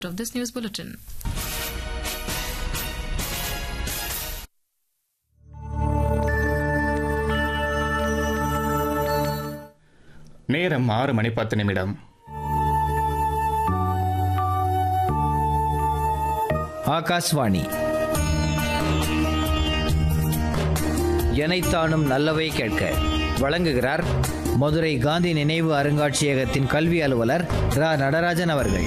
of this news bulletin. நேரம் ஆறு மணி பத்து நிமிடம் ஆகாஷ்வாணி எனைத்தானும் நல்லவை கேட்க வழங்குகிறார் மதுரை காந்தி நினைவு அருங்காட்சியகத்தின் கல்வி அலுவலர் ரா நடராஜன் அவர்கள்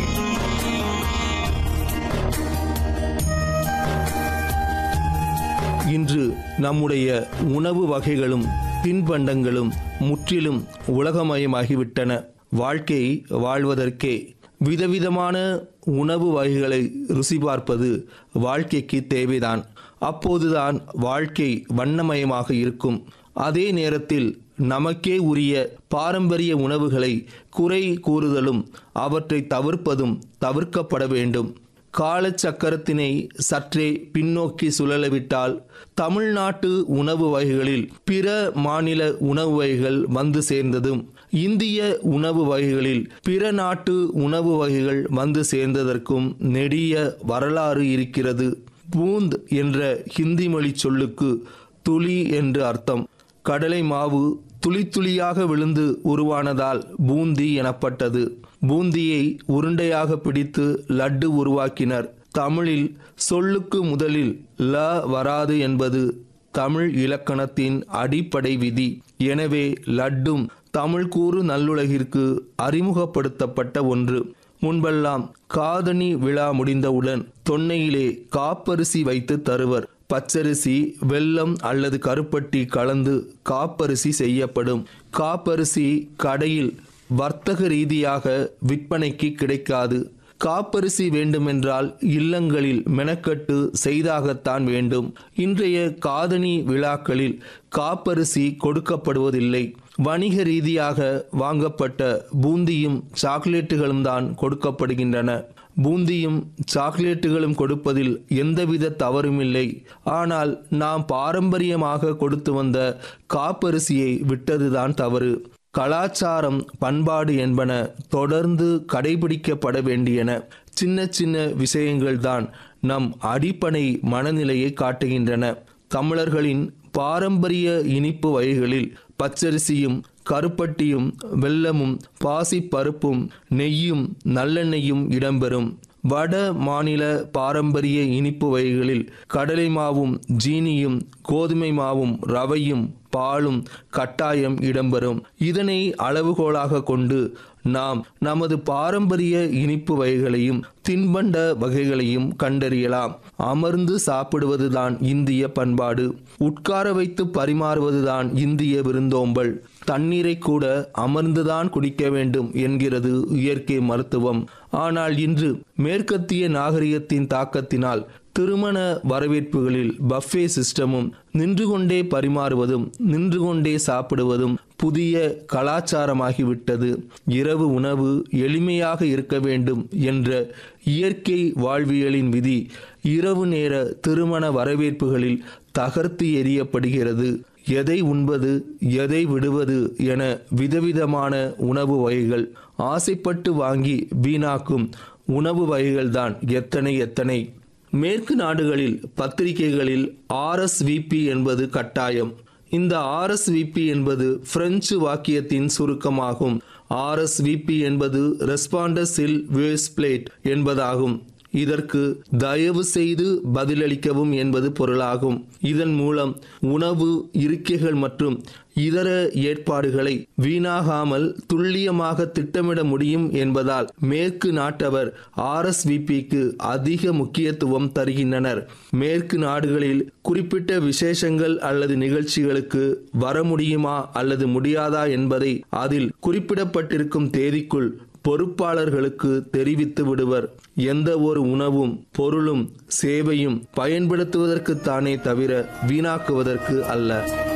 இன்று நம்முடைய உணவு வகைகளும் தின்பண்டங்களும் முற்றிலும் உலகமயமாகிவிட்டன வாழ்க்கை வாழ்வதற்கே விதவிதமான உணவு வகைகளை ருசி பார்ப்பது வாழ்க்கைக்கு தேவைதான் அப்போதுதான் வாழ்க்கை வண்ணமயமாக இருக்கும் அதே நேரத்தில் நமக்கே உரிய பாரம்பரிய உணவுகளை குறை கூறுதலும் அவற்றை தவிர்ப்பதும் தவிர்க்கப்பட வேண்டும் காலச்சக்கரத்தினை சற்றே பின்னோக்கி சுழலவிட்டால் தமிழ்நாட்டு உணவு வகைகளில் பிற மாநில உணவு வகைகள் வந்து சேர்ந்ததும் இந்திய உணவு வகைகளில் பிற நாட்டு உணவு வகைகள் வந்து சேர்ந்ததற்கும் நெடிய வரலாறு இருக்கிறது பூந்த் என்ற ஹிந்தி மொழி சொல்லுக்கு துளி என்று அர்த்தம் கடலை மாவு துளி துளியாக விழுந்து உருவானதால் பூந்தி எனப்பட்டது பூந்தியை உருண்டையாக பிடித்து லட்டு உருவாக்கினர் தமிழில் சொல்லுக்கு முதலில் ல வராது என்பது தமிழ் இலக்கணத்தின் அடிப்படை விதி எனவே லட்டும் தமிழ் கூறு நல்லுலகிற்கு அறிமுகப்படுத்தப்பட்ட ஒன்று முன்பெல்லாம் காதணி விழா முடிந்தவுடன் தொன்னையிலே காப்பரிசி வைத்து தருவர் பச்சரிசி வெல்லம் அல்லது கருப்பட்டி கலந்து காப்பரிசி செய்யப்படும் காப்பரிசி கடையில் வர்த்தக ரீதியாக விற்பனைக்கு கிடைக்காது காப்பரிசி வேண்டுமென்றால் இல்லங்களில் மெனக்கட்டு செய்தாகத்தான் வேண்டும் இன்றைய காதணி விழாக்களில் காப்பரிசி கொடுக்கப்படுவதில்லை வணிக ரீதியாக வாங்கப்பட்ட பூந்தியும் சாக்லேட்டுகளும் தான் கொடுக்கப்படுகின்றன பூந்தியும் சாக்லேட்டுகளும் கொடுப்பதில் எந்தவித தவறுமில்லை ஆனால் நாம் பாரம்பரியமாக கொடுத்து வந்த காப்பரிசியை விட்டதுதான் தவறு கலாச்சாரம் பண்பாடு என்பன தொடர்ந்து கடைபிடிக்கப்பட வேண்டியன சின்ன சின்ன விஷயங்கள்தான் நம் அடிப்படை மனநிலையை காட்டுகின்றன தமிழர்களின் பாரம்பரிய இனிப்பு வகைகளில் பச்சரிசியும் கருப்பட்டியும் வெல்லமும் பாசிப்பருப்பும் நெய்யும் நல்லெண்ணெயும் இடம்பெறும் வட மாநில பாரம்பரிய இனிப்பு வகைகளில் கடலை மாவும் ஜீனியும் கோதுமை மாவும் ரவையும் பாலும் கட்டாயம் இடம்பெறும் இதனை அளவுகோலாக கொண்டு நாம் நமது பாரம்பரிய இனிப்பு வகைகளையும் தின்பண்ட வகைகளையும் கண்டறியலாம் அமர்ந்து சாப்பிடுவதுதான் இந்திய பண்பாடு உட்கார வைத்து பரிமாறுவதுதான் இந்திய விருந்தோம்பல் தண்ணீரை கூட அமர்ந்துதான் குடிக்க வேண்டும் என்கிறது இயற்கை மருத்துவம் ஆனால் இன்று மேற்கத்திய நாகரிகத்தின் தாக்கத்தினால் திருமண வரவேற்புகளில் பஃபே சிஸ்டமும் நின்று கொண்டே பரிமாறுவதும் நின்று கொண்டே சாப்பிடுவதும் புதிய கலாச்சாரமாகிவிட்டது இரவு உணவு எளிமையாக இருக்க வேண்டும் என்ற இயற்கை வாழ்வியலின் விதி இரவு நேர திருமண வரவேற்புகளில் தகர்த்து எறியப்படுகிறது எதை உண்பது எதை விடுவது என விதவிதமான உணவு வகைகள் ஆசைப்பட்டு வாங்கி வீணாக்கும் உணவு வகைகள்தான் எத்தனை எத்தனை மேற்கு நாடுகளில் பத்திரிகைகளில் ஆர்எஸ்விபி என்பது கட்டாயம் இந்த ஆர்எஸ்விபி என்பது பிரெஞ்சு வாக்கியத்தின் சுருக்கமாகும் ஆர்எஸ்விபி என்பது ரெஸ்பாண்டஸில் வேஸ் பிளேட் என்பதாகும் இதற்கு தயவு செய்து பதிலளிக்கவும் என்பது பொருளாகும் இதன் மூலம் உணவு இருக்கைகள் மற்றும் இதர ஏற்பாடுகளை வீணாகாமல் துல்லியமாக திட்டமிட முடியும் என்பதால் மேற்கு நாட்டவர் ஆர்எஸ்விபிக்கு அதிக முக்கியத்துவம் தருகின்றனர் மேற்கு நாடுகளில் குறிப்பிட்ட விசேஷங்கள் அல்லது நிகழ்ச்சிகளுக்கு வர முடியுமா அல்லது முடியாதா என்பதை அதில் குறிப்பிடப்பட்டிருக்கும் தேதிக்குள் பொறுப்பாளர்களுக்கு தெரிவித்து விடுவர் எந்த ஒரு உணவும் பொருளும் சேவையும் பயன்படுத்துவதற்குத்தானே தவிர வீணாக்குவதற்கு அல்ல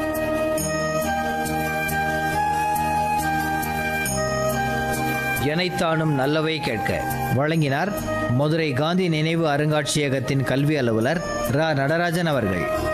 எனைத்தானும் நல்லவை கேட்க வழங்கினார் மதுரை காந்தி நினைவு அருங்காட்சியகத்தின் கல்வி அலுவலர் ரா நடராஜன் அவர்கள்